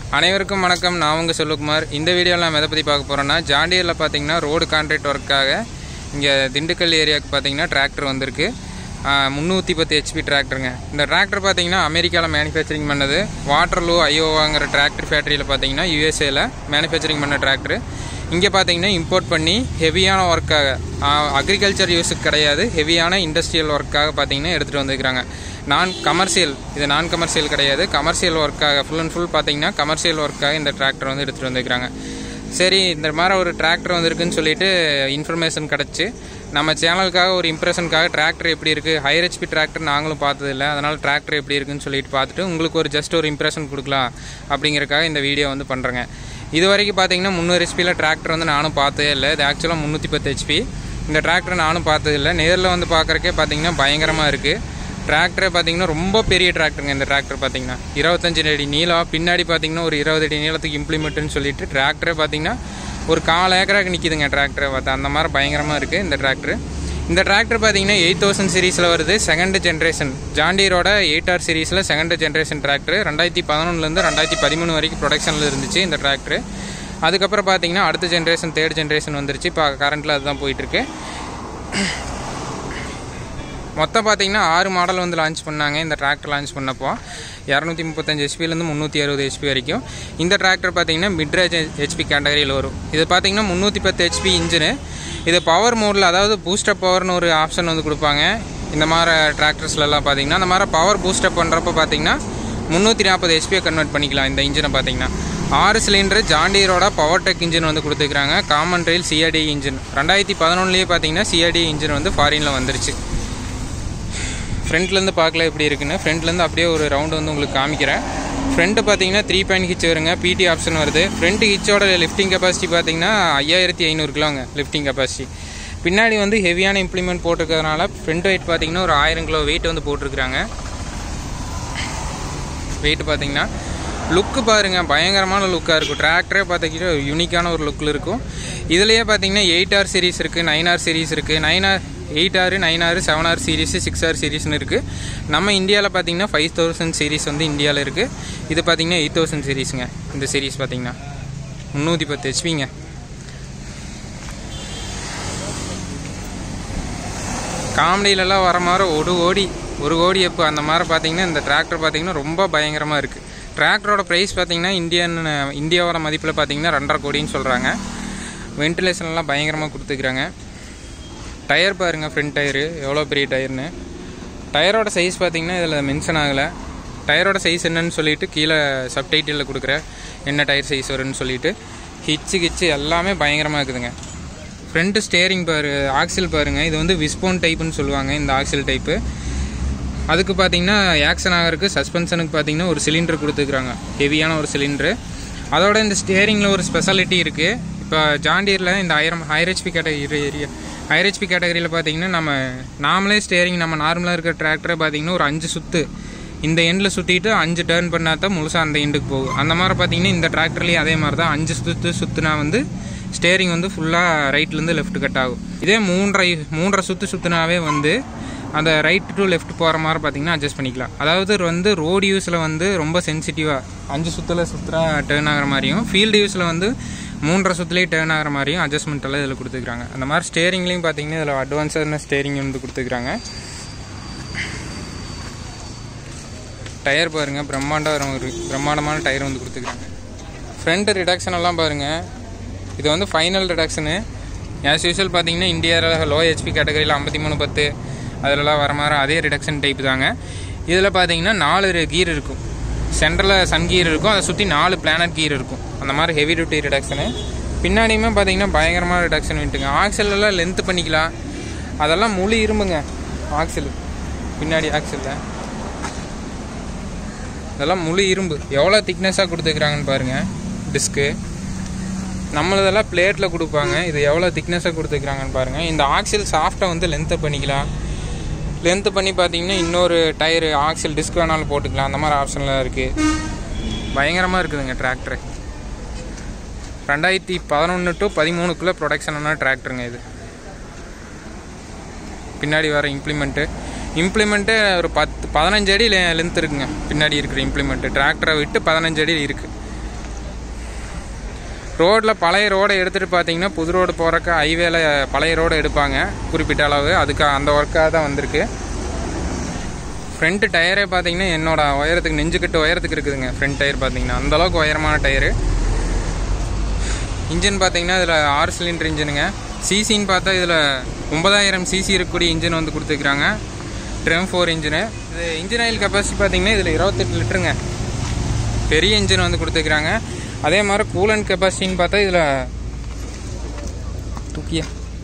அனைவருக்கும் வணக்கம் நான் உங்கள் செல்வகுமார் இந்த வீடியோவில் நம்ம எதை பற்றி பார்க்க போகிறோன்னா ஜாண்டியரில் பார்த்தீங்கன்னா ரோடு கான்ட்ராக்ட் ஒர்க்காக இங்கே திண்டுக்கல் ஏரியாவுக்கு பார்த்தீங்கன்னா டிராக்டர் வந்திருக்கு முந்நூற்றி பத்து ஹெச்பி டிராக்டருங்க இந்த டிராக்டர் பார்த்தீங்கன்னா அமெரிக்காவில் மேனுஃபேக்சரிங் பண்ணது வாட்டர்லூ ஐயோவாங்கிற டிராக்டர் ஃபேக்ட்ரியில் பார்த்தீங்கன்னா யூஎஸ்ஏல மேனுஃபேக்சரிங் பண்ண டிராக்டர் இங்கே பார்த்தீங்கன்னா இம்போர்ட் பண்ணி ஹெவியான ஒர்க்காக அக்ரிகல்ச்சர் யூஸுக்கு கிடையாது ஹெவியான இண்டஸ்ட்ரியல் ஒர்க்காக பார்த்தீங்கன்னா எடுத்துகிட்டு வந்துருக்காங்க நான் கமர்ஷியல் இது நான் கமர்ஷியல் கிடையாது கமர்ஷியல் ஒர்க்காக ஃபுல் அண்ட் ஃபுல் பார்த்தீங்கன்னா கமர்ஷியல் ஒர்க்காக இந்த டிராக்டர் வந்து எடுத்துகிட்டு வந்துருக்காங்க சரி இந்த மாதிரி ஒரு டிராக்டர் வந்திருக்குன்னு சொல்லிட்டு இன்ஃபர்மேஷன் கிடச்சி நம்ம சேனலுக்காக ஒரு இம்ப்ரெஷனுக்காக டிராக்டர் எப்படி இருக்குது ஹையர் ஹெச்பி டிராக்டர் நாங்களும் பார்த்ததில்ல அதனால் டிராக்டர் எப்படி இருக்குன்னு சொல்லிட்டு பார்த்துட்டு உங்களுக்கு ஒரு ஜஸ்ட் ஒரு இம்ப்ரெஷன் கொடுக்கலாம் அப்படிங்கிறக்காக இந்த வீடியோ வந்து பண்ணுறேங்க இது வரைக்கும் பார்த்தீங்கன்னா முந்நூறு ஹெச்பியில் டிராக்டர் வந்து நானும் பார்த்ததே இல்லை இது ஆக்சுவலாக முந்நூற்றி பத்து ஹெச்பி இந்த டிராக்டர் நானும் பார்த்ததில்லை நேரில் வந்து பார்க்குறக்கே பார்த்தீங்கன்னா பயங்கரமாக இருக்குது டிராக்டரே பார்த்தீங்கன்னா ரொம்ப பெரிய டிராக்டருங்க இந்த டிராக்டர் பார்த்தீங்கன்னா இருபத்தஞ்சு அடி நீளம் பின்னாடி பார்த்தீங்கன்னா ஒரு இருபது அடி நீளத்துக்கு இம்ப்ளிமெண்ட்டுன்னு சொல்லிட்டு டிராக்டரே பார்த்தீங்கன்னா ஒரு கால் ஏக்கராக்கு நிற்கிதுங்க டிராக்டரை பார்த்தா அந்த மாதிரி பயங்கரமாக இருக்குது இந்த டிராக்டர் இந்த டிராக்டர் பார்த்தீங்கன்னா எயிட் தௌசண்ட் சீரீஸில் வருது செகண்ட் ஜென்ரேஷன் ஜாண்டியரோட எயிட் ஆர் சீரீஸில் செகண்ட் ஜென்ரேஷன் டிராக்டர் ரெண்டாயிரத்தி பதினொன்றுலேருந்து ரெண்டாயிரத்தி பதிமூணு வரைக்கும் ப்ரொடக்ஷனில் இருந்துச்சு இந்த டிராக்டர் அதுக்கப்புறம் பார்த்தீங்கன்னா அடுத்த ஜென்ரேஷன் தேர்ட் ஜென்ரேஷன் வந்துருச்சு இப்போ கரண்ட்டில் அதுதான் போயிட்டுருக்கு மொத்தம் பார்த்தீங்கன்னா ஆறு மாடல் வந்து லான்ச் பண்ணாங்க இந்த டிராக்டர் லான்ச் பண்ணப்போ இரநூத்தி முப்பத்தஞ்சு ஹெச்பிலேருந்து முந்நூற்றி அறுபது ஹெச்பி வரைக்கும் இந்த டிராக்டர் பார்த்தீங்கன்னா மிட்ரேஜ் ஹெச்பி கேட்டகரியில் வரும் இது பார்த்தீங்கன்னா முந்நூற்றி பத்து ஹெச்பி இன்ஜினு இது பவர் மோடில் அதாவது பூஸ்டப் பவர்னு ஒரு ஆப்ஷன் வந்து கொடுப்பாங்க இந்த மாதிரி டிராக்டர்ஸ்லலாம் பார்த்தீங்கன்னா அந்த மாதிரி பவர் பூஸ்டப் பண்ணுறப்போ பார்த்தீங்கன்னா முந்நூற்றி நாற்பது ஹெச்பியை கன்வெர்ட் பண்ணிக்கலாம் இந்த இன்ஜினை பார்த்தீங்கன்னா ஆறு சிலிண்டர் ஜாண்டியரோட பவர் டெக் இன்ஜின் வந்து கொடுத்துருக்காங்க காமன் ரயில் சிஆர்டி இன்ஜின் ரெண்டாயிரத்தி பதினொன்றுலேயே பார்த்தீங்கன்னா சிஆர்டி இன்ஜின் வந்து ஃபாரினில் வந்துருச்சு ஃப்ரண்ட்லேருந்து பார்க்கல எப்படி இருக்குன்னு ஃப்ரண்ட்லேருந்து அப்படியே ஒரு ரவுண்டு வந்து உங்களுக்கு காமிக்கிறேன் ஃப்ரண்ட்டு பார்த்தீங்கன்னா த்ரீ பாயிண்ட் ஹிச் வருங்க பிடி ஆப்ஷன் வருது ஃப்ரண்ட் ஹிச்சோட லிஃப்டிங் கெப்பாசிட்டி பார்த்தீங்கன்னா ஐயாயிரத்தி ஐநூறு கிலோங்க லிஃப்டிங் கெப்பாசிட்டி பின்னாடி வந்து ஹெவியான இம்ப்ளிமெண்ட் போட்டிருக்கிறதுனால ஃப்ரண்ட் வெயிட் பார்த்தீங்கன்னா ஒரு ஆயிரம் கிலோ வெயிட் வந்து போட்டிருக்கிறாங்க வெயிட் பார்த்தீங்கன்னா லுக்கு பாருங்கள் பயங்கரமான லுக்காக இருக்கும் டிராக்டரே பார்த்தீங்கன்னா யூனிக்கான ஒரு லுக்கில் இருக்கும் இதுலேயே பார்த்தீங்கன்னா எயிட் ஆர் சீரிஸ் இருக்குது நைன் ஆர் சீரிஸ் இருக்குது நைன் ஆர் எயிட் ஆறு நைன் ஆறு seven R series six R சீரிஸ்னு இருக்குது நம்ம இந்தியாவில் பார்த்தீங்கன்னா ஃபைவ் தௌசண்ட் சீரிஸ் வந்து இந்தியாவில் இருக்குது இது பார்த்தீங்கன்னா எயிட் தௌசண்ட் சீரிஸுங்க இந்த சீரிஸ் பார்த்தீங்கன்னா முந்நூற்றி பத்து ஹெச்பிங்க காமெடியிலலாம் வர மாதிரி ஒரு கோடி ஒரு கோடி எப்போ அந்த மாதிரி பார்த்தீங்கன்னா இந்த டிராக்டர் பார்த்தீங்கன்னா ரொம்ப பயங்கரமாக இருக்குது டிராக்டரோட ப்ரைஸ் பார்த்தீங்கன்னா இந்தியன் இந்தியாவோட மதிப்பில் பார்த்தீங்கன்னா ரெண்டரை கோடின்னு சொல்கிறாங்க வென்டிலேஷன்லாம் பயங்கரமாக கொடுத்துக்கிறாங்க டயர் பாருங்கள் ஃப்ரண்ட் டயரு எவ்வளோ பெரிய டயர்னு டயரோட சைஸ் பார்த்தீங்கன்னா இதில் மென்ஷன் ஆகலை டயரோட சைஸ் என்னன்னு சொல்லிட்டு கீழே சப்டைட்டிலில் கொடுக்குற என்ன டயர் சைஸ் வரும்னு சொல்லிட்டு ஹிச்சு கிச்சு எல்லாமே பயங்கரமாக இருக்குதுங்க ஃப்ரண்ட்டு ஸ்டேரிங் பாரு ஆக்சில் பாருங்கள் இது வந்து விஸ்போன் டைப்புன்னு சொல்லுவாங்க இந்த ஆக்சில் டைப்பு அதுக்கு பார்த்தீங்கன்னா ஆக்ஷன் ஆகிறதுக்கு சஸ்பென்ஷனுக்கு பார்த்தீங்கன்னா ஒரு சிலிண்டர் கொடுத்துருக்குறாங்க ஹெவியான ஒரு சிலிண்டரு அதோட இந்த ஸ்டேரிங்கில் ஒரு ஸ்பெஷாலிட்டி இருக்குது இப்போ ஜாண்டியரில் இந்த ஆயிரம் higher HP category area higher HP கேட்டகரியில் பார்த்தீங்கன்னா நம்ம நாமளே ஸ்டேரிங் நம்ம நார்மலாக இருக்கிற டிராக்டரை பார்த்தீங்கன்னா ஒரு அஞ்சு சுற்று இந்த எண்டில் சுற்றிட்டு அஞ்சு டேர்ன் பண்ணால் தான் முழுசாக அந்த எண்டுக்கு போகும் அந்த மாதிரி பார்த்தீங்கன்னா இந்த டிராக்டர்லேயும் அதே மாதிரி தான் அஞ்சு சுற்று சுற்றுனா வந்து ஸ்டேரிங் வந்து ஃபுல்லாக ரைட்லேருந்து லெஃப்ட் கட் ஆகும் இதே மூன்றரை மூன்றரை சுற்று சுற்றுனாவே வந்து அந்த ரைட் டு லெஃப்ட் போகிற மாதிரி பார்த்தீங்கன்னா அட்ஜஸ்ட் பண்ணிக்கலாம் அதாவது வந்து ரோடு யூஸில் வந்து ரொம்ப சென்சிட்டிவாக அஞ்சு சுற்றில் சுற்றுறா டேர்ன் ஆகிற மாதிரியும் ஃபீல்டு யூஸில் வந்து மூன்றரை சுற்றுலேயே டேர்ன் ஆகிற மாதிரியும் அட்ஜஸ்ட்மெண்ட் எல்லாம் இதில் கொடுத்துருக்காங்க அந்த மாதிரி ஸ்டேரிங்லேயும் பார்த்தீங்கன்னா இதில் அட்வான்ஸான ஸ்டேரிங் வந்து கொடுத்துருக்காங்க டயர் பாருங்கள் பிரம்மாண்ட ஒரு பிரம்மாண்டமான டயர் வந்து கொடுத்துருக்காங்க ஃப்ரண்ட் ரிடக்ஷன் எல்லாம் பாருங்கள் இது வந்து ஃபைனல் ரிடக்ஷனு ஆஸ் யூஸ்வல் பார்த்தீங்கன்னா இந்தியாவில் லோ ஹெச்பி கேட்டகரியில் ஐம்பத்தி மூணு பத்து அதிலலாம் வர மாதிரி அதே ரிடக்ஷன் டைப் தாங்க இதில் பார்த்தீங்கன்னா நாலு கீர் இருக்கும் சென்டரில் சன் கீர் இருக்கும் அதை சுற்றி நாலு பிளானட் கீர் இருக்கும் அந்த மாதிரி ஹெவி டியூட்டி ரிடக்ஷனு பின்னாடியுமே பார்த்தீங்கன்னா பயங்கரமான ரிடக்ஷன் விட்டுங்க ஆக்சல்லாம் லென்த்து பண்ணிக்கலாம் அதெல்லாம் முழு இரும்புங்க ஆக்சில் பின்னாடி ஆக்சிலில் இதெல்லாம் முழு இரும்பு எவ்வளோ திக்னஸாக கொடுத்துருக்குறாங்கன்னு பாருங்கள் டிஸ்க்கு நம்மளதெல்லாம் பிளேட்டில் கொடுப்பாங்க இது எவ்வளோ திக்னஸாக கொடுத்துருக்குறாங்கன்னு பாருங்கள் இந்த ஆக்சில் சாஃப்டாக வந்து லென்த்தை பண்ணிக்கலாம் லென்த்து பண்ணி பார்த்தீங்கன்னா இன்னொரு டயரு ஆக்சில் டிஸ்க் வேணாலும் போட்டுக்கலாம் அந்த மாதிரி ஆப்ஷன்லாம் இருக்குது பயங்கரமாக இருக்குதுங்க டிராக்டரு ரெண்டாயிரத்தி பதினொன்று டு பதிமூணுக்குள்ளே ப்ரொடக்ஷனான டிராக்டருங்க இது பின்னாடி வர இம்ப்ளிமெண்ட்டு இம்ப்ளிமெண்ட்டு ஒரு பத்து பதினஞ்சு அடி லென்த் இருக்குங்க பின்னாடி இருக்கிற இம்ப்ளிமெண்ட்டு டிராக்டரை விட்டு பதினஞ்சு அடி இருக்குது ரோட்டில் பழைய ரோடை எடுத்துகிட்டு பார்த்தீங்கன்னா புது ரோடு போகிறக்கு ஹைவேல பழைய ரோடு எடுப்பாங்க குறிப்பிட்ட அளவு அதுக்கு அந்த ஒர்க்காக தான் வந்திருக்கு ஃப்ரண்ட் டயரே பார்த்தீங்கன்னா என்னோட உயரத்துக்கு நெஞ்சுக்கட்டு உயரத்துக்கு இருக்குதுங்க ஃப்ரண்ட் டயர் பார்த்தீங்கன்னா அந்தளவுக்கு உயரமான டயரு இன்ஜின் பார்த்தீங்கன்னா இதில் ஆறு சிலிண்டர் இன்ஜினுங்க சிசின்னு பார்த்தா இதில் ஒன்பதாயிரம் சிசி இருக்கக்கூடிய இன்ஜின் வந்து கொடுத்துருக்குறாங்க ட்ரெம் ஃபோர் இன்ஜினு இது இன்ஜின் ஆயில் கெப்பாசிட்டி பார்த்தீங்கன்னா இதில் இருபத்தெட்டு லிட்டருங்க பெரிய இன்ஜின் வந்து கொடுத்துருக்குறாங்க அதே மாதிரி கூலண்ட் கெப்பாசிட்டின்னு பார்த்தா இதில் தூக்கியா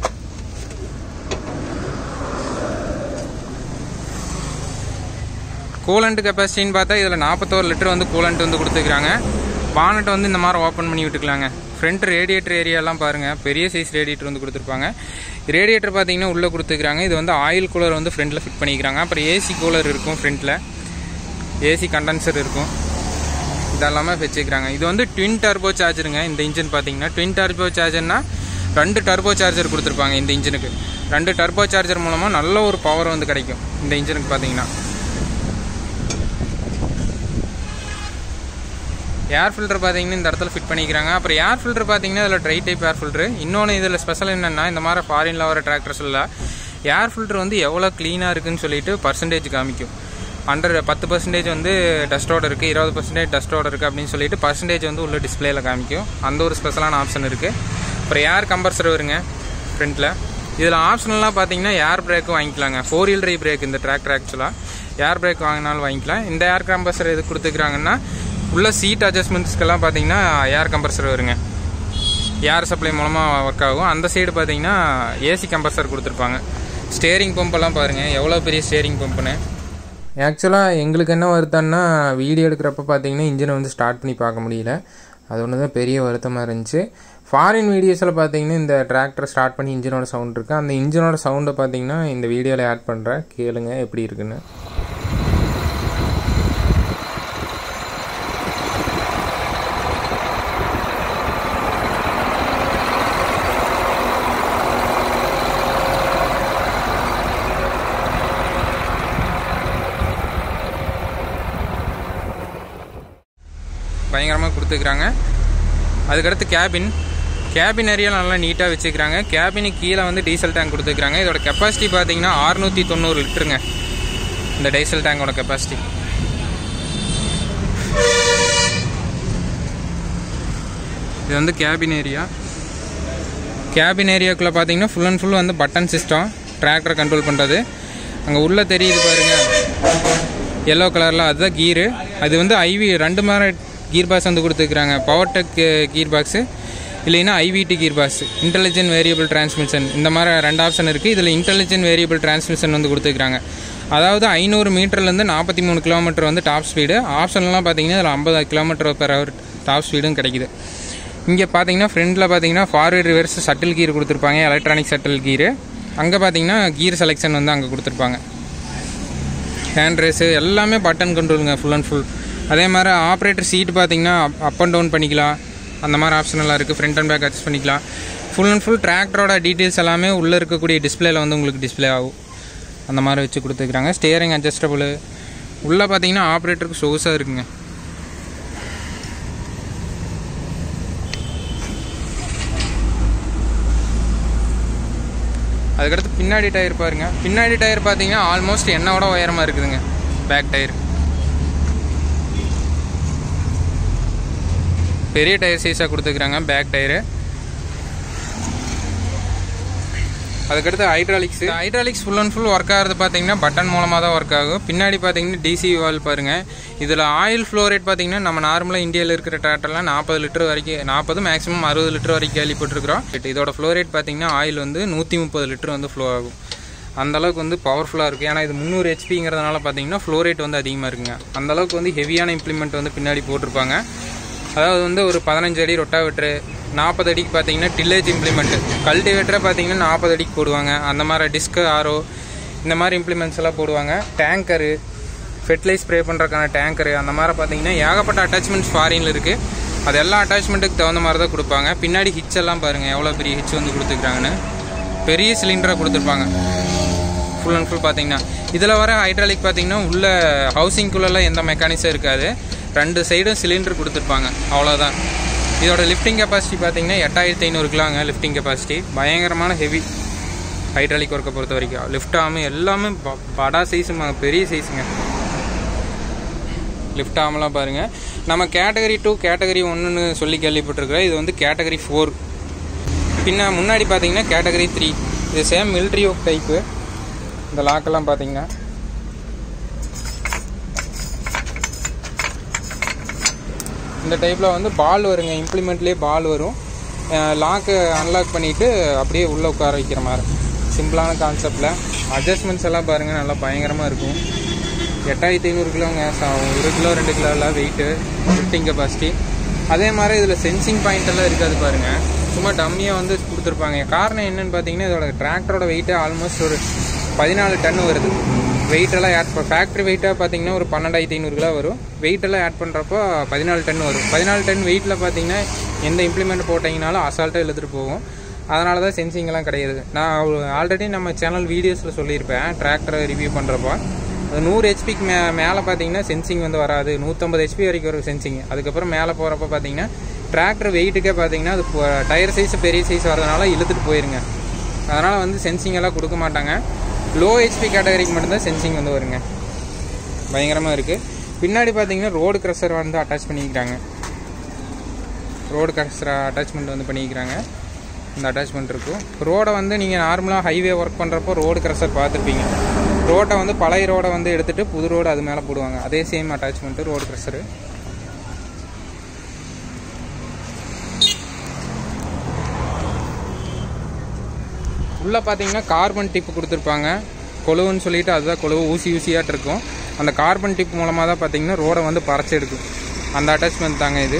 கூலண்ட் கெப்பாசிட்டின்னு பார்த்தா இதில் நாற்பத்தோரு லிட்டர் வந்து கூலண்ட் வந்து கொடுத்துருக்குறாங்க பானட் வந்து இந்த மாதிரி ஓப்பன் பண்ணி விட்டுக்கலாங்க ஃப்ரண்ட் ரேடியேட்டர் ஏரியாலாம் பாருங்கள் பெரிய சைஸ் ரேடியேட்டர் வந்து கொடுத்துருப்பாங்க ரேடியேட்டர் பார்த்தீங்கன்னா உள்ளே கொடுத்துருக்காங்க இது வந்து ஆயில் கூலர் வந்து ஃப்ரண்ட்டில் ஃபிட் பண்ணிக்கிறாங்க அப்புறம் ஏசி கூலர் இருக்கும் ஃப்ரண்ட்டில் ஏசி கண்டென்சர் இருக்கும் இதெல்லாமே வச்சுக்கிறாங்க இது வந்து ட்வின் டர்போ சார்ஜருங்க இந்த இன்ஜின் பார்த்தீங்கன்னா ட்வின் டர்போ சார்ஜர்னா ரெண்டு டர்போ சார்ஜர் கொடுத்துருப்பாங்க இந்த இன்ஜினுக்கு ரெண்டு டர்போ சார்ஜர் மூலமாக நல்ல ஒரு பவர் வந்து கிடைக்கும் இந்த இன்ஜினுக்கு பார்த்தீங்கன்னா ஏர் ஃபில்டர் பார்த்தீங்கன்னா இந்த இடத்துல ஃபிட் பண்ணிக்கிறாங்க அப்புறம் ஏர் ஃபில்டர் பார்த்தீங்கன்னா இதில் ட்ரை டைப் ஏர் ஃபில்டர் இன்னொன்று இதில் ஸ்பெஷல் என்னென்னா இந்த மாதிரி ஃபாரினில் வர டிராக்டர்ஸில் ஏர் ஃபில்டர் வந்து எவ்வளோ க்ளீனாக இருக்குன்னு சொல்லிட்டு பர்சன்டேஜ் காமிக்கும் அண்டர் பத்து பர்சன்டேஜ் வந்து டஸ்டோட இருக்குது இருபது பர்சன்டேஜ் டஸ்டோட இருக்குது அப்படின்னு சொல்லிட்டு பர்சன்டேஜ் வந்து உள்ள டிஸ்பிளேல காமிக்கும் அந்த ஒரு ஸ்பெஷலான ஆப்ஷன் இருக்குது அப்புறம் ஏர் கம்பர்சர் வருங்க ஃப்ரண்ட்டில் இதில் ஆப்ஷனல்லாம் பார்த்தீங்கன்னா ஏர் பிரேக்கும் வாங்கிக்கலாங்க ஃபோர் வீல் ட்ரைவ் பிரேக் இந்த டிராக்டர் ஆக்சுவலாக ஏர் பிரேக் வாங்கினாலும் வாங்கிக்கலாம் இந்த ஏர் கம்பர்சர் எது கொடுத்துக்கிறாங்கன்னா உள்ள சீட் அட்ஜஸ்ட்மெண்ட்ஸ்க்கெல்லாம் பார்த்தீங்கன்னா ஏர் கம்பர்சர் வருங்க ஏர் சப்ளை மூலமாக ஒர்க் ஆகும் அந்த சைடு பார்த்தீங்கன்னா ஏசி கம்பர்சர் கொடுத்துருப்பாங்க ஸ்டேரிங் பம்பெல்லாம் பாருங்கள் எவ்வளோ பெரிய ஸ்டேரிங் பம்புன்னு ஆக்சுவலாக எங்களுக்கு என்ன வருத்தம்னா வீடியோ எடுக்கிறப்ப பார்த்தீங்கன்னா இன்ஜினை வந்து ஸ்டார்ட் பண்ணி பார்க்க முடியல அது ஒன்று தான் பெரிய வருத்தமாக இருந்துச்சு ஃபாரின் வீடியோஸில் பார்த்தீங்கன்னா இந்த டிராக்டர் ஸ்டார்ட் பண்ணி இன்ஜினோட சவுண்ட் இருக்குது அந்த இன்ஜினோட சவுண்டை பார்த்தீங்கன்னா இந்த வீடியோவில் ஆட் பண்ணுறேன் கேளுங்க எப்படி இருக்குன்னு பயங்கரமாக கொடுத்துருக்குறாங்க அதுக்கடுத்து கேபின் கேபின் ஏரியா நல்லா நீட்டாக வச்சுக்கிறாங்க கேபினுக்கு கீழே வந்து டீசல் டேங்க் கொடுத்துருக்காங்க இதோட கெப்பாசிட்டி பார்த்தீங்கன்னா அறுநூற்றி தொண்ணூறு லிட்டருங்க இந்த டீசல் டேங்கோட கெப்பாசிட்டி இது வந்து கேபின் ஏரியா கேபின் ஏரியாக்குள்ளே பார்த்தீங்கன்னா ஃபுல் அண்ட் ஃபுல் வந்து பட்டன் சிஸ்டம் டிராக்டரை கண்ட்ரோல் பண்ணுறது அங்கே உள்ளே தெரியுது பாருங்கள் எல்லோ கலரில் அதுதான் கீரு அது வந்து ஐவி ரெண்டு மாதிரி கீர் பாக்ஸ் வந்து கொடுத்துருக்குறாங்க பவர் டெக் கீர் பாக்ஸு இல்லைன்னா IVT gear box intelligent variable transmission இந்த மாதிரி ரெண்டு ஆப்ஷன் இருக்குது இதில் இன்டெலிஜென்ட் வேரியபிள் டிரான்ஸ்மிஷன் வந்து கொடுத்துருக்காங்க அதாவது ஐநூறு மீட்டர்லேருந்து நாற்பத்தி மூணு கிலோமீட்டர் வந்து டாப் ஸ்பீடு ஆப்ஷன்லாம் பார்த்தீங்கன்னா இதில் ஐம்பது கிலோமீட்டர் பெர் ஹவர் டாப் ஸ்பீடும் கிடைக்குது இங்கே பார்த்தீங்கன்னா ஃப்ரண்டில் பார்த்தீங்கன்னா ஃபார்வர்ட் ரிவர்ஸ் சட்டில் கீர் கொடுத்துருப்பாங்க எலக்ட்ரானிக் சட்டில் கீரு அங்கே பார்த்தீங்கன்னா கீர் செலெக்ஷன் வந்து அங்கே கொடுத்துருப்பாங்க ஹேண்ட் ரேஸு எல்லாமே பட்டன் கண்ட்ரோலுங்க ஃபுல் அண்ட் ஃபுல் அதே மாதிரி ஆப்ரேட்டர் சீட் பார்த்தீங்கன்னா அப் அண்ட் டவுன் பண்ணிக்கலாம் அந்த மாதிரி ஆப்ஷன் எல்லாம் இருக்குது ஃப்ரண்ட் அண்ட் பேக் அட்ஜஸ்ட் பண்ணிக்கலாம் ஃபுல் அண்ட் ஃபுல் டிராக்டரோட டீட்டெயில்ஸ் எல்லாமே உள்ளே இருக்கக்கூடிய டிஸ்பிளேல வந்து உங்களுக்கு டிஸ்பிளே ஆகும் அந்த மாதிரி வச்சு கொடுத்துருக்குறாங்க ஸ்டியரிங் அட்ஜஸ்டபுள் உள்ளே பார்த்தீங்கன்னா ஆப்ரேட்டருக்கு சொகுசாக இருக்குங்க அதுக்கடுத்து பின்னாடி டயர் பாருங்க பின்னாடி டயர் பார்த்தீங்கன்னா ஆல்மோஸ்ட் என்னோட உயரமாக இருக்குதுங்க பேக் டயர் பெரிய டயர் சைஸாக கொடுத்துருக்குறாங்க பேக் டயரு அதுக்கடுத்து hydraulics hydraulics full and full work ஆகிறது பார்த்தீங்கன்னா பட்டன் மூலமாக தான் ஒர்க் ஆகும் பின்னாடி பார்த்தீங்கன்னா டிசி வால் பாருங்கள் இதில் ஆயில் ஃப்ளோ ரேட் பார்த்தீங்கன்னா நம்ம நார்மலாக இந்தியாவில் இருக்கிற டிராக்டர்லாம் நாற்பது லிட்டர் வரைக்கும் நாற்பது மேக்ஸிமம் அறுபது லிட்டர் வரைக்கும் கேள்விப்பட்டிருக்கிறோம் இதோட ஃப்ளோ ரேட் பார்த்தீங்கன்னா ஆயில் வந்து நூற்றி முப்பது லிட்டர் வந்து ஃப்ளோ ஆகும் அந்த அளவுக்கு வந்து பவர்ஃபுல்லாக இருக்குது ஏன்னா இது முந்நூறு ஹெச்பிங்கிறதுனால பார்த்தீங்கன்னா ஃப்ளோ ரேட் வந்து அதிகமாக இருக்குங்க அந்த அளவுக்கு வந்து ஹெவியான இம்ப்ளிமெண்ட் வந்து பின்னாடி போட்டிருப்பாங்க அதாவது வந்து ஒரு பதினஞ்சு அடி ரொட்டாவேட்ரு நாற்பது அடிக்கு பார்த்தீங்கன்னா டில்லேஜ் இம்ப்ளிமெண்ட்டு கல்டிவேட்டரை பார்த்தீங்கன்னா நாற்பது அடிக்கு போடுவாங்க அந்த மாதிரி டிஸ்கு ஆரோ இந்த மாதிரி இம்ப்ளிமெண்ட்ஸ் எல்லாம் போடுவாங்க டேங்கரு ஃபெர்டிலைஸ் ஸ்ப்ரே பண்ணுறதுக்கான டேங்கரு அந்த மாதிரி பார்த்தீங்கன்னா ஏகப்பட்ட அட்டாச்மெண்ட்ஸ் ஃபாரினில் இருக்குது அது எல்லா அட்டாச்மெண்ட்டுக்கு தகுந்த மாதிரி தான் கொடுப்பாங்க பின்னாடி ஹிச் எல்லாம் பாருங்கள் எவ்வளோ பெரிய ஹிச் வந்து கொடுத்துருக்காங்கன்னு பெரிய சிலிண்டராக கொடுத்துருப்பாங்க ஃபுல் அண்ட் ஃபுல் பார்த்தீங்கன்னா இதில் வர ஹைட்ராலிக் பார்த்தீங்கன்னா உள்ள ஹவுசிங்குள்ளெல்லாம் எந்த மெக்கானிக்ஸும் இருக்காது ரெண்டு சைடும் சிலிண்டர் கொடுத்துருப்பாங்க அவ்வளோதான் இதோட லிஃப்டிங் கெப்பாசிட்டி பார்த்தீங்கன்னா எட்டாயிரத்தி ஐநூறு கிலோங்க லிஃப்டிங் கெப்பாசிட்டி பயங்கரமான ஹெவி ஹைட்ராலிக் ஒர்க்கை பொறுத்த வரைக்கும் லிஃப்ட் ஆமு எல்லாமே ப- படா சைஸுங்க பெரிய சைஸுங்க லிஃப்ட் ஆமெல்லாம் பாருங்கள் நம்ம கேட்டகரி டூ கேட்டகரி ஒன்றுன்னு சொல்லி கேள்விப்பட்டிருக்கிறோம் இது வந்து கேட்டகரி ஃபோர் பின்ன முன்னாடி பார்த்தீங்கன்னா கேட்டகரி த்ரீ இது சேம் மிலிட்ரி ஒர்க் டைப்பு இந்த லாக்கெல்லாம் பார்த்தீங்கன்னா இந்த டைப்பில் வந்து பால் வருங்க இம்ப்ளிமெண்ட்லேயே பால் வரும் லாக்கு அன்லாக் பண்ணிவிட்டு அப்படியே உள்ளே உட்கார வைக்கிற மாதிரி சிம்பிளான கான்செப்டில் அட்ஜஸ்ட்மெண்ட்ஸ் எல்லாம் பாருங்கள் நல்லா பயங்கரமாக இருக்கும் எட்டாயிரத்தி ஐநூறு கிலோங்க ச- ஒரு கிலோ ரெண்டு கிலோலாம் வெயிட்டு லிஃப்டிங் கெப்பாசிட்டி அதே மாதிரி இதில் சென்சிங் பாயிண்ட் எல்லாம் இருக்காது பாருங்கள் சும்மா டம்மியாக வந்து கொடுத்துருப்பாங்க காரணம் என்னன்னு பார்த்தீங்கன்னா இதோட டிராக்டரோட வெயிட்டு ஆல்மோஸ்ட் ஒரு பதினாலு டன் வருது வெயிட் எல்லாம் ஆட் ஃபேக்ட்ரி வெயிட்டாக பார்த்தீங்கன்னா ஒரு பன்னெண்டாயிரத்தி ஐநூறு கிலோ வரும் வெயிட் எல்லாம் ஆட் பண்ணுறப்போ பதினாலு டன் வரும் பதினாலு டன் வெயிட்டில் பார்த்தீங்கன்னா எந்த இம்ப்ளிமெண்ட் போட்டிங்கனாலும் அசால்ட்டாக இழுத்துட்டு போகும் அதனால தான் சென்சிங்லாம் கிடையாது நான் ஆல்ரெடி நம்ம சேனல் வீடியோஸில் சொல்லியிருப்பேன் டிராக்டரை ரிவ்யூ பண்ணுறப்போ அது நூறு ஹெச்பிக்கு மே மேலே பார்த்தீங்கன்னா சென்சிங் வந்து வராது நூற்றம்பது ஹெச்பி வரைக்கும் வரும் சென்சிங் அதுக்கப்புறம் மேலே போகிறப்ப பார்த்தீங்கன்னா டிராக்டர் வெயிட்டுக்கே பார்த்தீங்கன்னா அது டயர் சைஸ் பெரிய சைஸ் வரதுனால இழுத்துட்டு போயிருங்க அதனால் வந்து சென்சிங் எல்லாம் கொடுக்க மாட்டாங்க லோ ஹெச்பி கேட்டகரிக்கு மட்டும்தான் சென்சிங் வந்து வருங்க பயங்கரமாக இருக்குது பின்னாடி பார்த்தீங்கன்னா ரோடு க்ரஷர் வந்து அட்டாச் பண்ணிக்கிறாங்க ரோடு க்ரஷர் அட்டாச்மெண்ட் வந்து பண்ணிக்கிறாங்க இந்த அட்டாச்மெண்ட் இருக்கும் ரோடை வந்து நீங்கள் நார்மலாக ஹைவே ஒர்க் பண்ணுறப்போ ரோடு க்ரஷர் பார்த்துருப்பீங்க ரோட்டை வந்து பழைய ரோடை வந்து எடுத்துகிட்டு புது ரோடு அது மேலே போடுவாங்க அதே சேம் அட்டாச்மெண்ட்டு ரோடு க்ரஷரு உள்ளே பார்த்தீங்கன்னா கார்பன் டிப்பு கொடுத்துருப்பாங்க கொழுவுன்னு சொல்லிட்டு அதுதான் கொழுவு ஊசி ஊசியாட்டு இருக்கும் அந்த கார்பன் டிப் மூலமாக தான் பார்த்தீங்கன்னா ரோடை வந்து பறச்சு எடுக்கும் அந்த அட்டாச்மெண்ட் தாங்க இது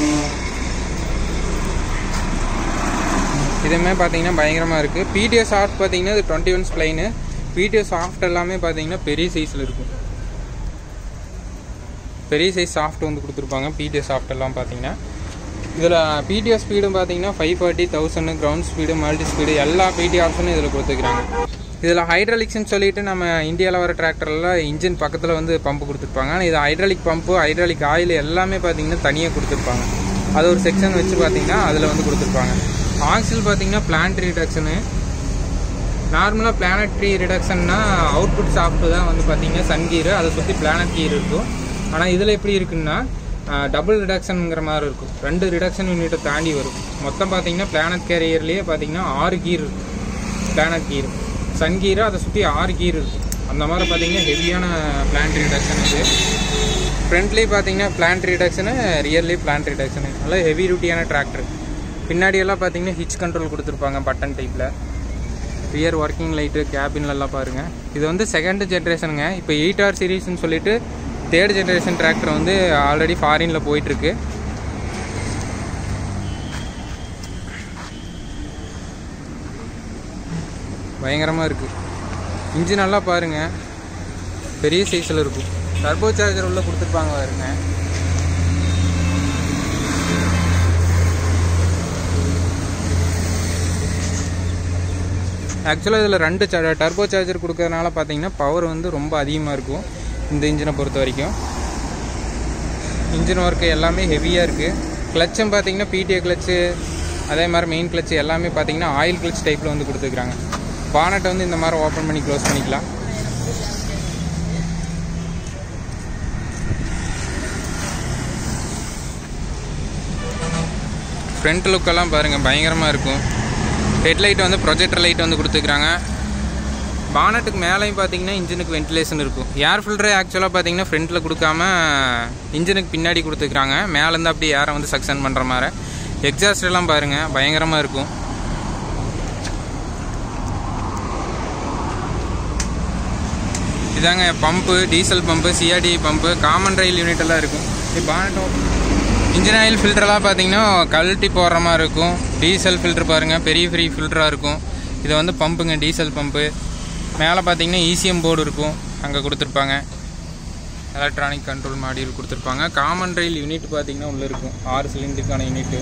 இதுவுமே பார்த்தீங்கன்னா பயங்கரமாக இருக்குது பிடிஎஸ் சாஃப்ட் பார்த்தீங்கன்னா இது twenty one spline PTS shaft எல்லாமே பார்த்தீங்கன்னா பெரிய சைஸில் இருக்கும் பெரிய சைஸ் சாஃப்ட் வந்து கொடுத்துருப்பாங்க பிடிஎஸ் சாஃப்ட் எல்லாம் பார்த்தீங்கன்னா இதில் பிடிஎஸ் ஸ்பீடும் பார்த்தீங்கன்னா five forty thousand ground speed multi speed எல்லா பிடி ஆப்ஷனும் இதில் கொடுத்துருக்காங்க இதில் ஹைட்ராலிக்ஸ்னு சொல்லிட்டு நம்ம இந்தியாவில் வர டிராக்டர்லாம் இன்ஜின் பக்கத்தில் வந்து பம்பு கொடுத்துருப்பாங்க ஆனால் இது ஹைட்ராலிக் பம்பு ஹைட்ராலிக் ஆயில் எல்லாமே பார்த்தீங்கன்னா தனியாக கொடுத்துருப்பாங்க அது ஒரு செக்ஷன் வச்சு பார்த்தீங்கன்னா அதில் வந்து கொடுத்துருப்பாங்க ஆக்சில் பார்த்தீங்கன்னா பிளான்ட் ரிடக்ஷனு நார்மலாக பிளானட் ட்ரீ ரிடக்ஷன்னா அவுட்புட் சாஃப்ட் தான் வந்து பார்த்தீங்கன்னா சன் கீரு அதை சுற்றி பிளானட் கீர் இருக்கும் ஆனால் இதில் எப்படி இருக்குன்னா டபுள் ரிடக்ஷனுங்கிற மாதிரி இருக்கும் ரெண்டு ரிடக்ஷன் யூனிட்டை தாண்டி வரும் மொத்தம் பார்த்தீங்கன்னா பிளானட் கேரியர்லேயே பார்த்தீங்கன்னா ஆறு கீர் இருக்கும் பிளானட் கீர் சன் கீரு அதை சுற்றி ஆறு கீர் இருக்கும் அந்த மாதிரி பார்த்தீங்கன்னா ஹெவியான பிளான்ட் ரிடக்ஷன் இது ஃப்ரண்ட்லி பார்த்தீங்கன்னா plant reduction rearly plant reduction நல்லா ஹெவி டியூட்டியான டிராக்டர் பின்னாடி எல்லாம் பார்த்தீங்கன்னா ஹிச் கண்ட்ரோல் கொடுத்துருப்பாங்க பட்டன் டைப்பில் ரியர் ஒர்க்கிங் லைட்டு கேபின்லலாம் பாருங்கள் இது வந்து செகண்ட் ஜென்ரேஷனுங்க இப்போ எயிட் ஆர் சீரீஸ்னு சொல்லிட்டு தேர்ட் ஜென்ரேஷன் டிராக்டர் வந்து ஆல்ரெடி ஃபாரினில் போயிட்டுருக்கு பயங்கரமாக இருக்குது இன்ஜின் நல்லா பாருங்கள் பெரிய சைஸில் இருக்கும் டர்போ சார்ஜர் உள்ள கொடுத்துருப்பாங்க பாருங்க ஆக்சுவலாக இதில் ரெண்டு டர்போ சார்ஜர் கொடுக்கறதுனால பார்த்தீங்கன்னா பவர் வந்து ரொம்ப அதிகமாக இருக்கும் இந்த இன்ஜினை பொறுத்த வரைக்கும் இன்ஜின் ஒர்க்கு எல்லாமே ஹெவியாக இருக்குது கிளச்சும் பார்த்தீங்கன்னா பிடிஏ கிளச்சு அதே மாதிரி மெயின் கிளச்சு எல்லாமே பார்த்தீங்கன்னா ஆயில் கிளச் டைப்பில் வந்து கொடுத்துருக்காங்க பானட்டை வந்து இந்த மாதிரி ஓப்பன் பண்ணி க்ளோஸ் பண்ணிக்கலாம் ஃப்ரண்ட் லுக்கெல்லாம் பாருங்கள் பயங்கரமாக இருக்கும் ஹெட்லைட் வந்து ப்ரொஜெக்டர் லைட் வந்து கொடுத்துருக்காங்க பானட்டுக்கு மேலேயும் பார்த்தீங்கன்னா இன்ஜினுக்கு வென்டிலேஷன் இருக்கும் ஏர் ஃபில்டரே ஆக்சுவலாக பார்த்தீங்கன்னா ஃப்ரண்ட்டில் கொடுக்காம இன்ஜினுக்கு பின்னாடி கொடுத்துருக்காங்க மேலேருந்து அப்படியே ஏரை வந்து சக்ஷன் பண்ணுற மாதிரி எக்ஸாஸ்ட் எல்லாம் பாருங்கள் பயங்கரமாக இருக்கும் இதாங்க pump diesel pump CRD pump common rail unit எல்லாம் இருக்கும் இது பானட்டோ இன்ஜின் ஆயில் ஃபில்டர்லாம் பார்த்தீங்கன்னா கழட்டி போடுற மாதிரி இருக்கும் டீசல் ஃபில்டர் பாருங்கள் பெரிய பெரிய ஃபில்டராக இருக்கும் இது வந்து பம்புங்க டீசல் பம்பு மேலே பார்த்தீங்கன்னா இசிஎம் போர்டு இருக்கும் அங்கே கொடுத்துருப்பாங்க எலக்ட்ரானிக் கண்ட்ரோல் மாடியூல் கொடுத்துருப்பாங்க காமன் ரயில் யூனிட் பார்த்தீங்கன்னா உள்ளே இருக்கும் ஆறு சிலிண்டருக்கான யூனிட்டு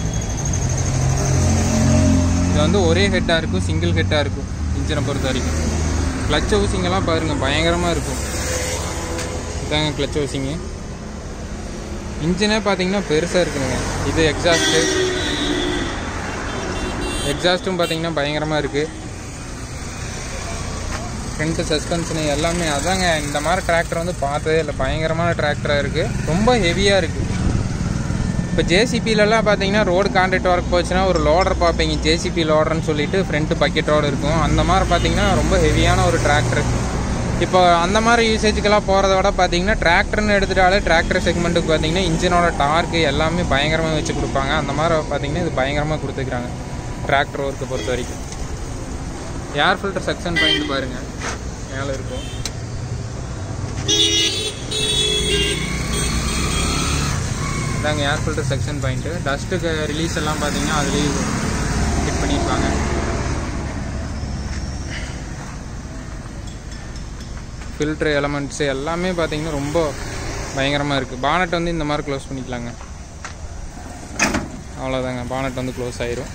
இது வந்து ஒரே ஹெட்டாக இருக்கும் சிங்கிள் ஹெட்டாக இருக்கும் இன்ஜினை பொறுத்த வரைக்கும் கிளச் ஹவுசிங்கெல்லாம் பாருங்கள் பயங்கரமாக இருக்கும் இதாங்க கிளச் ஹவுசிங்கு இன்ஜினே பார்த்தீங்கன்னா பெருசாக இருக்குதுங்க இது எக்ஸாஸ்ட்டு எக்ஸாஸ்ட்டும் பார்த்தீங்கன்னா பயங்கரமாக இருக்குது ஃப்ரண்ட்டு சஸ்பென்ஷனு எல்லாமே அதாங்க இந்த மாதிரி டிராக்டர் வந்து பார்த்ததே இல்லை பயங்கரமான டிராக்டராக இருக்குது ரொம்ப ஹெவியாக இருக்குது இப்போ ஜேசிபிலலாம் பார்த்தீங்கன்னா ரோடு கான்ட்ராக்ட் ஒர்க் போச்சுன்னா ஒரு லோடர் பார்ப்பீங்க ஜேசிபி லோடர்னு சொல்லிட்டு ஃப்ரண்ட்டு பக்கெட்டோடு இருக்கும் அந்த மாதிரி பார்த்தீங்கன்னா ரொம்ப ஹெவியான ஒரு டிராக்டர் இப்போ அந்த மாதிரி யூசேஜுக்கெல்லாம் போகிறத விட பார்த்தீங்கன்னா டிராக்டர்னு எடுத்துட்டாலே டிராக்டர் செக்மெண்ட்டுக்கு பார்த்தீங்கன்னா இன்ஜினோட டார்க்கு எல்லாமே பயங்கரமாக வச்சு கொடுப்பாங்க அந்த மாதிரி பார்த்தீங்கன்னா இது பயங்கரமாக கொடுத்துக்கிறாங்க டிராக்டர் ஒர்க்கை பொறுத்த வரைக்கும் ஏர் ஃபில்டர் செக்ஷன் பாயிண்ட் பாருங்க மேலே இருக்கும் இதாங்க ஏர் ஃபில்டர் செக்ஷன் பாயிண்ட்டு டஸ்ட்டுக்கு ரிலீஸ் எல்லாம் பார்த்தீங்கன்னா அதுலேயே ஃபிட் பண்ணியிருப்பாங்க ஃபில்ட்ரு எலமெண்ட்ஸு எல்லாமே பார்த்தீங்கன்னா ரொம்ப பயங்கரமாக இருக்குது பானட் வந்து இந்த மாதிரி க்ளோஸ் பண்ணிக்கலாங்க அவ்வளோதாங்க பானட் வந்து க்ளோஸ் ஆயிரும்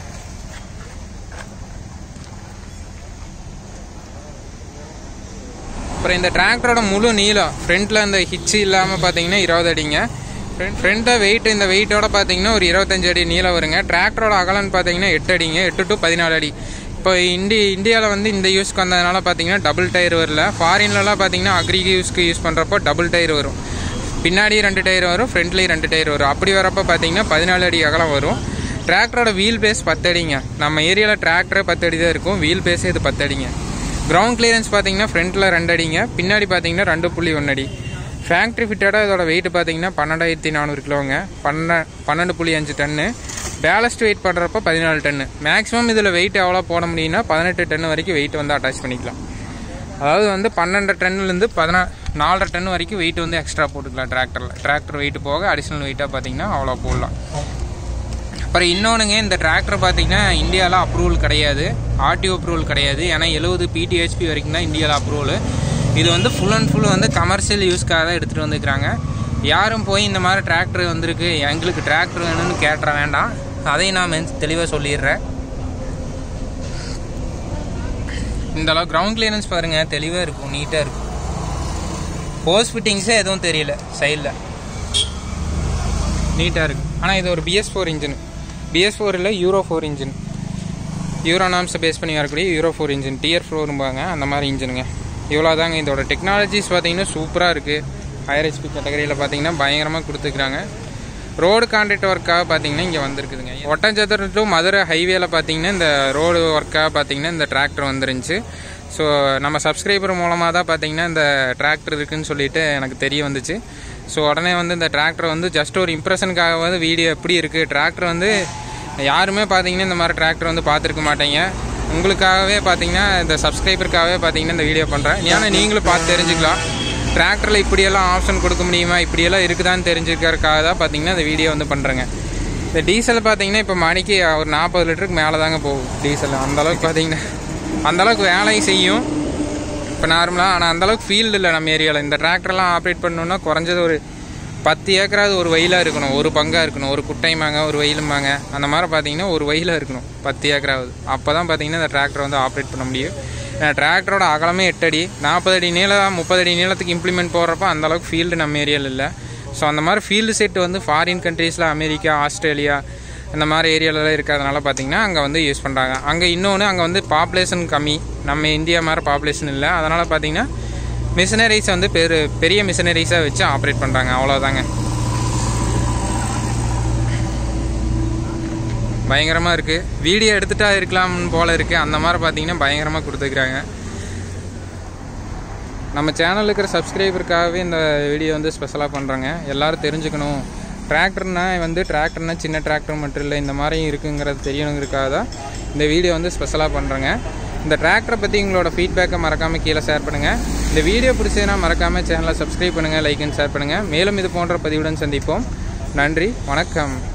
அப்புறம் இந்த டிராக்டரோட முழு நீளம் ஃப்ரண்ட்டில் இந்த ஹிட்ச் இல்லாமல் பார்த்தீங்கன்னா இருபது அடிங்க ஃப்ரண்ட்டில் வெயிட் இந்த வெயிட்டோட பார்த்தீங்கன்னா ஒரு இருபத்தஞ்சு அடி நீளம் வருங்க டிராக்டரோட அகலன்னு பார்த்தீங்கன்னா எட்டு அடிங்க எட்டு டு பதினாலு அடி இப்போ இண்டி இந்தியாவில் வந்து இந்த யூஸ்க்கு வந்ததுனால பார்த்தீங்கன்னா டபுள் டயர் வரல ஃபாரின்லலாம் பார்த்தீங்கன்னா அக்ரி யூஸ்க்கு யூஸ் பண்ணுறப்போ டபுள் டயர் வரும் பின்னாடி ரெண்டு டயர் வரும் ஃப்ரண்ட்லேயும் ரெண்டு டயர் வரும் அப்படி வரப்போ பார்த்தீங்கன்னா பதினாலு அடி அகலம் வரும் டிராக்டரோட வீல் பேஸ் பத்து அடிங்க நம்ம ஏரியாவில் டிராக்டரே பத்து அடி தான் இருக்கும் வீல் பேஸே இது பத்து அடிங்க கிரவுண்ட் கிளியரன்ஸ் பார்த்தீங்கன்னா ஃப்ரண்ட்டில் ரெண்டு அடிங்க பின்னாடி பார்த்தீங்கன்னா ரெண்டு புள்ளி ஒன்று அடி ஃபேக்ட்ரி ஃபிட்டடாக இதோட வெயிட் பார்த்தீங்கன்னா பன்னெண்டாயிரத்தி நானூறு கிலோங்க பன்ன பன்னெண்டு புள்ளி அஞ்சு டன்னு பேலஸ்ட் வெயிட் பண்ணுறப்போ பதினாலு டன்னு மேக்ஸிமம் இதில் வெயிட் எவ்வளோ போட முடியும்னா பதினெட்டு டன்னு வரைக்கும் வெயிட் வந்து அட்டாச் பண்ணிக்கலாம் அதாவது வந்து பன்னெண்டு டன்னுலேருந்து பதினா நாலரை டன் வரைக்கும் வெயிட் வந்து எக்ஸ்ட்ரா போட்டுக்கலாம் டிராக்டரில் டிராக்டர் வெயிட் போக அடிஷ்னல் வெயிட்டாக பார்த்தீங்கன்னா அவ்வளோ போடலாம் அப்புறம் இன்னொன்றுங்க இந்த டிராக்டர் பார்த்தீங்கன்னா இந்தியாவில் அப்ரூவல் கிடையாது ஆர்டிஓ அப்ரூவல் கிடையாது ஏன்னா எழுபது பிடிஹெச்பி வரைக்கும் தான் இந்தியாவில் அப்ரூவல் இது வந்து ஃபுல் அண்ட் ஃபுல் வந்து கமர்ஷியல் யூஸ்க்காக தான் எடுத்துகிட்டு வந்துக்கிறாங்க யாரும் போய் இந்த மாதிரி டிராக்டர் வந்திருக்கு எங்களுக்கு டிராக்டர் வேணும்னு கேட்டுற வேண்டாம் அதையும் நான் தெளிவாக சொல்லிடுறேன் இந்த அளவு கிரவுண்ட் கிளியரன்ஸ் பாருங்கள் தெளிவாக இருக்கும் நீட்டாக இருக்கும் ஹோஸ் ஃபிட்டிங்ஸே எதுவும் தெரியல சைடில் நீட்டாக இருக்குது ஆனால் இது ஒரு BS four engine BS four இல்லை யூரோ ஃபோர் இன்ஜின் யூரோ நாம்ஸை பேஸ் பண்ணி வரக்கூடிய யூரோ ஃபோர் இன்ஜின் டிஆர் ஃபோரும்பாங்க அந்த மாதிரி இன்ஜினுங்க இவ்வளோ தாங்க இதோட டெக்னாலஜிஸ் பார்த்தீங்கன்னா சூப்பராக இருக்குது ஹையர் ஹெச்பி கேட்டகரியில் பார்த்தீங்கன்னா பயங்கரமாக கொடுத்துருக்குறாங்க ரோடு கான்ட்ராக்ட் ஒர்க்காக பார்த்தீங்கன்னா இங்கே வந்திருக்குதுங்க ஒட்டஞ்சத்திரம் டு மதுரை ஹைவேல பார்த்தீங்கன்னா இந்த ரோடு ஒர்க்காக பார்த்தீங்கன்னா இந்த டிராக்டர் வந்துருந்துச்சு ஸோ நம்ம சப்ஸ்கிரைபர் மூலமாக தான் பார்த்தீங்கன்னா இந்த டிராக்டர் இருக்குன்னு சொல்லிட்டு எனக்கு தெரிய வந்துச்சு ஸோ உடனே வந்து இந்த டிராக்டர் வந்து ஜஸ்ட் ஒரு இம்ப்ரெஷனுக்காக வந்து வீடியோ எப்படி இருக்குது டிராக்டர் வந்து யாருமே பார்த்தீங்கன்னா இந்த மாதிரி டிராக்டர் வந்து பார்த்துருக்க மாட்டீங்க உங்களுக்காகவே பார்த்தீங்கன்னா இந்த சப்ஸ்கிரைபருக்காகவே பார்த்தீங்கன்னா இந்த வீடியோ பண்ணுறேன் ஏன்னா நீங்களும் பார்த்து தெரிஞ்சுக்கலாம் டிராக்டரில் இப்படியெல்லாம் ஆப்ஷன் கொடுக்க முடியுமா இப்படியெல்லாம் இருக்குதான்னு தெரிஞ்சுக்கிறதுக்காக தான் பார்த்தீங்கன்னா இந்த வீடியோ வந்து பண்ணுறேங்க இந்த டீசல் பார்த்தீங்கன்னா இப்போ மணிக்கு ஒரு நாற்பது லிட்டருக்கு மேலே தாங்க போகும் டீசல் அந்தளவுக்கு பார்த்தீங்கன்னா அந்தளவுக்கு வேலையும் செய்யும் இப்போ நார்மலாக ஆனால் அந்தளவுக்கு ஃபீல்டு இல்லை நம்ம ஏரியாவில் இந்த டிராக்டர்லாம் ஆப்ரேட் பண்ணணுன்னா குறைஞ்சது ஒரு பத்து ஏக்கராவது ஒரு வயலாக இருக்கணும் ஒரு பங்காக இருக்கணும் ஒரு குட்டைமாங்க ஒரு வயலுமாங்க அந்த மாதிரி பார்த்தீங்கன்னா ஒரு வயலாக இருக்கணும் பத்து ஏக்கராவது அப்போ தான் பார்த்தீங்கன்னா இந்த டிராக்டர் வந்து ஆப்ரேட் பண்ண முடியும் டிராக்டரோட அகலமே எட்டு அடி நாற்பது அடி நீளம் முப்பது அடி நீளத்துக்கு இம்ப்ளிமெண்ட் போடுறப்ப அந்தளவுக்கு ஃபீல்டு நம்ம ஏரியாவில் இல்லை ஸோ அந்த மாதிரி ஃபீல்டு செட் வந்து ஃபாரின் கண்ட்ரீஸில் அமெரிக்கா ஆஸ்திரேலியா இந்த மாதிரி ஏரியாலலாம் இருக்கிறதுனால பார்த்தீங்கன்னா அங்கே வந்து யூஸ் பண்ணுறாங்க அங்கே இன்னொன்று அங்கே வந்து பாப்புலேஷன் கம்மி நம்ம இந்தியா மாதிரி பாப்புலேஷன் இல்லை அதனால் பார்த்தீங்கன்னா மிஷினரிஸை வந்து பெரு பெரிய மிஷினரிஸாக வச்சு ஆப்ரேட் பண்ணுறாங்க அவ்வளோதாங்க பயங்கரமாக இருக்குது வீடியோ எடுத்துட்டா இருக்கலாம்னு போல் இருக்குது அந்த மாதிரி பார்த்தீங்கன்னா பயங்கரமாக கொடுத்துருக்குறாங்க நம்ம சேனலில் இருக்கிற சப்ஸ்கிரைபருக்காகவே இந்த வீடியோ வந்து ஸ்பெஷலாக பண்ணுறாங்க எல்லோரும் தெரிஞ்சுக்கணும் டிராக்டர்னா வந்து டிராக்டர்னா சின்ன டிராக்டர் மட்டும் இல்லை இந்த மாதிரியும் இருக்குங்கிறது தெரியணுங்கிறதுக்காக தான் இந்த வீடியோ வந்து ஸ்பெஷலாக பண்ணுறேங்க இந்த டிராக்டரை பற்றி உங்களோட ஃபீட்பேக்கை மறக்காமல் கீழே ஷேர் பண்ணுங்கள் இந்த வீடியோ பிடிச்சதுன்னா மறக்காமல் சேனலை சப்ஸ்கிரைப் பண்ணுங்கள் லைக் அண்ட் ஷேர் பண்ணுங்கள் மேலும் இது போன்ற பதிவுடன் சந்திப்போம் நன்றி வணக்கம்